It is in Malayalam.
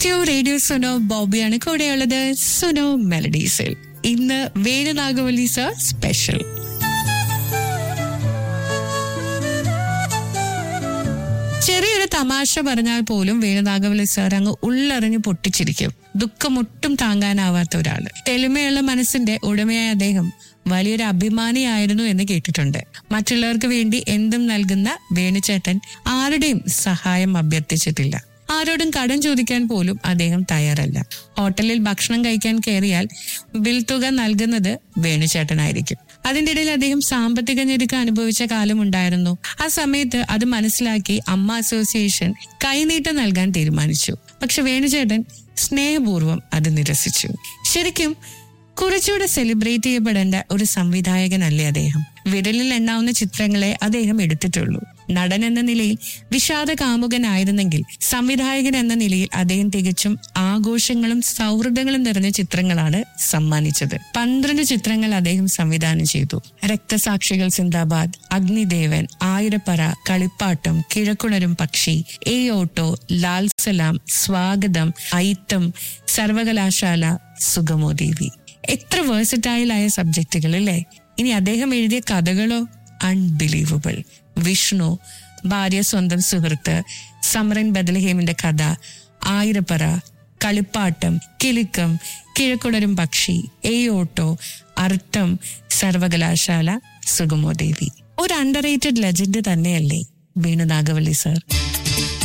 ടു റേഡിയോ സുനോ ബോബിയാണ് കൂടെയുള്ളത് സുനോ മെലഡീസിൽ ഇന്ന് വേണുനാഗവല്ലി സർ സ്പെഷ്യൽ ചെറിയൊരു തമാശ പറഞ്ഞാൽ പോലും വേണുനാഗവല്ലി സാർ അങ്ങ് ഉള്ളറിഞ്ഞ് പൊട്ടിച്ചിരിക്കും ദുഃഖമൊട്ടും താങ്ങാനാവാത്ത ഒരാള് തെളിമയുള്ള മനസ്സിന്റെ ഉടമയായ അദ്ദേഹം വലിയൊരു അഭിമാനിയായിരുന്നു എന്ന് കേട്ടിട്ടുണ്ട് മറ്റുള്ളവർക്ക് വേണ്ടി എന്തും നൽകുന്ന വേണുചേട്ടൻ ആരുടെയും സഹായം അഭ്യർത്ഥിച്ചിട്ടില്ല ആരോടും കടം ചോദിക്കാൻ പോലും അദ്ദേഹം തയ്യാറല്ല ഹോട്ടലിൽ ഭക്ഷണം കഴിക്കാൻ കയറിയാൽ ബിൽ തുക നൽകുന്നത് വേണുചേട്ടനായിരിക്കും അതിന്റെ ഇടയിൽ അദ്ദേഹം സാമ്പത്തിക ഞെരുക്കം അനുഭവിച്ച കാലമുണ്ടായിരുന്നു ആ സമയത്ത് അത് മനസ്സിലാക്കി അമ്മ അസോസിയേഷൻ കൈനീട്ടം നൽകാൻ തീരുമാനിച്ചു പക്ഷെ വേണുചേട്ടൻ സ്നേഹപൂർവ്വം അത് നിരസിച്ചു ശരിക്കും കുറച്ചുകൂടെ സെലിബ്രേറ്റ് ചെയ്യപ്പെടേണ്ട ഒരു സംവിധായകനല്ലേ അദ്ദേഹം വിരലിൽ എണ്ണാവുന്ന ചിത്രങ്ങളെ അദ്ദേഹം എടുത്തിട്ടുള്ളൂ നടൻ എന്ന നിലയിൽ വിഷാദ കാമുകനായിരുന്നെങ്കിൽ സംവിധായകൻ എന്ന നിലയിൽ അദ്ദേഹം തികച്ചും ആഘോഷങ്ങളും സൗഹൃദങ്ങളും നിറഞ്ഞ ചിത്രങ്ങളാണ് സമ്മാനിച്ചത് പന്ത്രണ്ട് ചിത്രങ്ങൾ അദ്ദേഹം സംവിധാനം ചെയ്തു രക്തസാക്ഷികൾ സിന്ദാബാദ് അഗ്നിദേവൻ ആയിരപ്പറ കളിപ്പാട്ടം കിഴക്കുണരും പക്ഷി എ ഓട്ടോ ലാൽ സലാം സ്വാഗതം ഐത്തം സർവകലാശാല സുഗമോ ദേവി എത്ര വേഴ്സറ്റൈൽ ആയ സബ്ജക്റ്റുകൾ അല്ലേ ഇനി അദ്ദേഹം എഴുതിയ കഥകളോ അൺബിലീവബിൾ വിഷ്ണു ഭാര്യ സ്വന്തം സുഹൃത്ത് സമരൻ ബദലഹേമിന്റെ കഥ ആയിരപ്പറ കളിപ്പാട്ടം കിലുക്കം കിഴക്കുടരും പക്ഷി എ ഓട്ടോ അർത്ഥം സർവകലാശാല സുഗമോ ദേവി ഒരു അണ്ടർ റേറ്റഡ് ലെജൻഡ് തന്നെയല്ലേ വേണു നാഗവല്ലി സർ